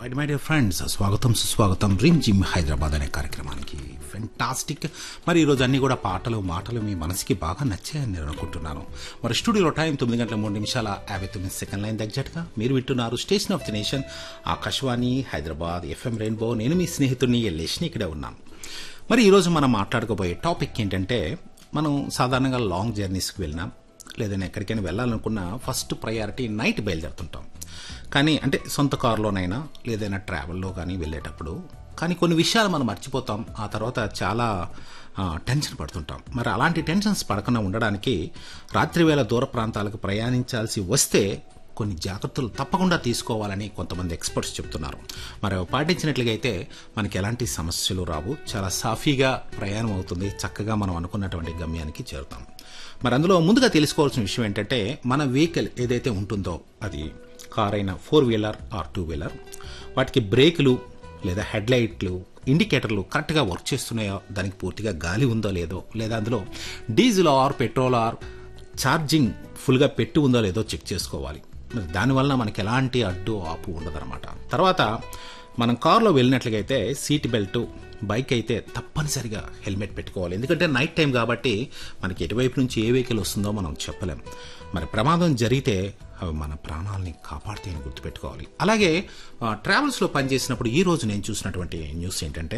right my dear friends స్వాగతం సుస్వాగతం rim gym Hyderabad అనే కార్యక్రమానికి ఫెంటాస్టిక్ మరి ఈరోజు అన్ని కూడా పాటలు మాటలు మీ మనసుకి బాగా నచ్చాయని నేను అనుకుంటున్నాను మరి స్టూడియోలో టైం తొమ్మిది గంటల మూడు నిమిషాల యాభై తొమ్మిది సెకండ్ లైన్ దగ్గరగా మీరు వింటున్నారు station of the nation Akashvani Hyderabad FM rainbow నేను మీ స్నేహితుడిని ఎల్లేష్ని ఇక్కడే ఉన్నాను మరి ఈరోజు మనం మాట్లాడుకోబోయే టాపిక్ ఏంటంటే మనం సాధారణంగా లాంగ్ జర్నీస్కి వెళ్ళినాం లేదంటే ఎక్కడికైనా వెళ్ళాలనుకున్న ఫస్ట్ ప్రయారిటీ నైట్ బయలుదేరుతుంటాం కానీ అంటే సొంత కారులోనైనా లేదైనా ట్రావెల్లో కానీ వెళ్ళేటప్పుడు కానీ కొన్ని విషయాలు మనం మర్చిపోతాం ఆ తర్వాత చాలా ఆ, టెన్షన్ పడుతుంటాం మరి అలాంటి టెన్షన్స్ పడకుండా ఉండడానికి రాత్రి వేళ దూర ప్రాంతాలకు ప్రయాణించాల్సి వస్తే కొన్ని జాగ్రత్తలు తప్పకుండా తీసుకోవాలని కొంతమంది ఎక్స్పర్ట్స్ చెప్తున్నారు మరి అవి పాటించినట్లుగా అయితే మనకి ఎలాంటి సమస్యలు రావు చాలా సాఫీగా ప్రయాణం అవుతుంది చక్కగా మనం అనుకున్నటువంటి గమ్యానికి చేరుతాం మరి అందులో ముందుగా తెలుసుకోవాల్సిన విషయం ఏంటంటే మన వెహికల్ ఏదైతే ఉంటుందో అది కార్ అయినా four wheeler or two wheeler వాటికి బ్రేకులు లేదా హెడ్ లైట్లు ఇండికేటర్లు కరెక్ట్గా వర్క్ చేస్తున్నాయో దానికి పూర్తిగా గాలి ఉందో లేదో లేదా అందులో diesel or petrol or charging ఫుల్గా పెట్టి ఉందో లేదో చెక్ చేసుకోవాలి మరి దానివల్ల మనకి ఎలాంటి అడ్డు ఆపు ఉండదన్నమాట తర్వాత మనం కారులో వెళ్ళినట్లుగా అయితే సీట్ బెల్ట్ బైక్ అయితే తప్పనిసరిగా హెల్మెట్ పెట్టుకోవాలి ఎందుకంటే నైట్ టైం కాబట్టి మనకి ఎటువైపు నుంచి ఏ వెహికల్ వస్తుందో మనం చెప్పలేం మరి ప్రమాదం జరిగితే అవి మన ప్రాణాలని కాపాడుతాయని గుర్తుపెట్టుకోవాలి అలాగే ఆ, ట్రావెల్స్లో పనిచేసినప్పుడు ఈ రోజు నేను చూసినటువంటి న్యూస్ ఏంటంటే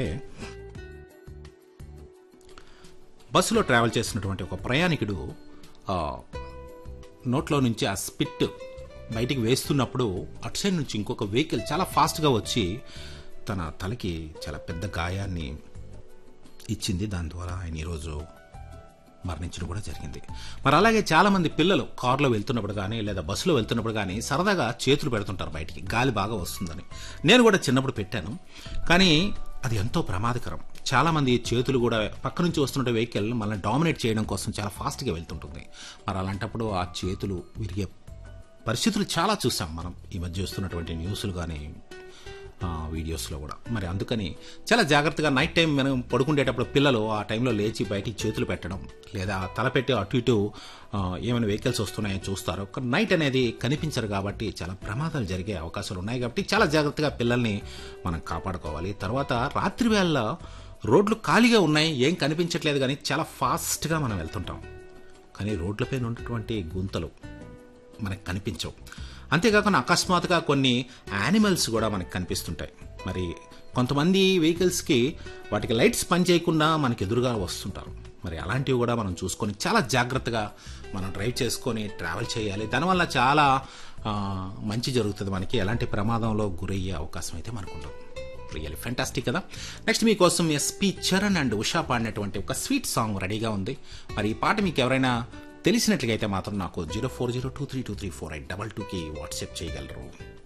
బస్సులో ట్రావెల్ చేసినటువంటి ఒక ప్రయాణికుడు ఆ, నోట్లో నుంచి ఆ స్పిట్ బయటికి వేస్తున్నప్పుడు అటు సైడ్ నుంచి ఇంకొక వెహికల్ చాలా ఫాస్ట్గా వచ్చి తన తలకి చాలా పెద్ద గాయాన్ని ఇచ్చింది దాని ద్వారా ఆయన ఈరోజు మరణించడం కూడా జరిగింది మరి అలాగే చాలా మంది పిల్లలు కారులో వెళ్తున్నప్పుడు కానీ లేదా బస్సులో వెళ్తున్నప్పుడు కానీ సరదాగా చేతులు పెడుతుంటారు బయటికి గాలి బాగా వస్తుందని నేను కూడా చిన్నప్పుడు పెట్టాను కానీ అది ఎంతో ప్రమాదకరం చాలా మంది చేతులు కూడా పక్క నుంచి వస్తున్న వెహికల్ మనల్ని డామినేట్ చేయడం కోసం చాలా ఫాస్ట్గా వెళ్తుంటుంది మరి అలాంటప్పుడు ఆ చేతులు విరిగే పరిస్థితులు చాలా చూసాం మనం ఈ మధ్య వస్తున్నటువంటి న్యూస్లు కానీ ఆ, వీడియోస్లో కూడా మరి అందుకని చాలా జాగ్రత్తగా నైట్ టైం మనం పడుకుండేటప్పుడు పిల్లలు ఆ టైంలో లేచి బయటికి చేతులు పెట్టడం లేదా తల పెట్టి అటు ఇటు ఆ, ఏమైనా వెహికల్స్ వస్తున్నాయో చూస్తారు కానీ నైట్ అనేది కనిపించరు కాబట్టి చాలా ప్రమాదాలు జరిగే అవకాశాలు ఉన్నాయి కాబట్టి చాలా జాగ్రత్తగా పిల్లల్ని మనం కాపాడుకోవాలి తర్వాత రాత్రి వేళ రోడ్లు ఖాళీగా ఉన్నాయి ఏం కనిపించట్లేదు కానీ చాలా ఫాస్ట్గా మనం వెళ్తుంటాం కానీ రోడ్లపైన ఉన్నటువంటి గుంతలు మనకు కనిపించవు అంతేకాకుండా అకస్మాత్తుగా కొన్ని యానిమల్స్ కూడా మనకు కనిపిస్తుంటాయి మరి కొంతమంది వెహికల్స్కి వాటికి లైట్స్ పనిచేయకుండా మనకి ఎదురుగా వస్తుంటారు మరి అలాంటివి కూడా మనం చూసుకొని చాలా జాగ్రత్తగా మనం డ్రైవ్ చేసుకొని ట్రావెల్ చేయాలి దానివల్ల చాలా ఆ, మంచి జరుగుతుంది మనకి ఎలాంటి ప్రమాదంలో గురయ్యే అవకాశం అయితే మనకు ఉండదు రియల్లీ ఫెంటాస్టిక్ కదా నెక్స్ట్ మీకోసం ఎస్పి చరణ్ అండ్ ఉషా పాడినటువంటి ఒక స్వీట్ సాంగ్ రెడీగా ఉంది మరి ఈ పాట మీకు ఎవరైనా తెలిసినట్లుగా అయితే మాత్రం నాకు zero four zero two three two three four eight double టూకి వాట్సాప్ చేయగలరు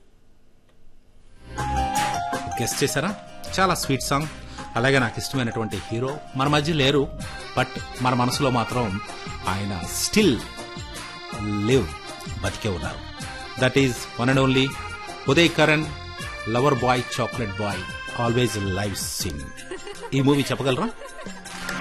గెస్ట్ చేశారా చాలా స్వీట్ సాంగ్ అలాగే నాకు ఇష్టమైనటువంటి హీరో మన మధ్య లేరు బట్ మన మనసులో మాత్రం ఆయన స్టిల్ లివ్ బతికే ఉన్నారు that is one and only Uday Kiran lover boy chocolate boy always living ఈ మూవీ చెప్పగలరా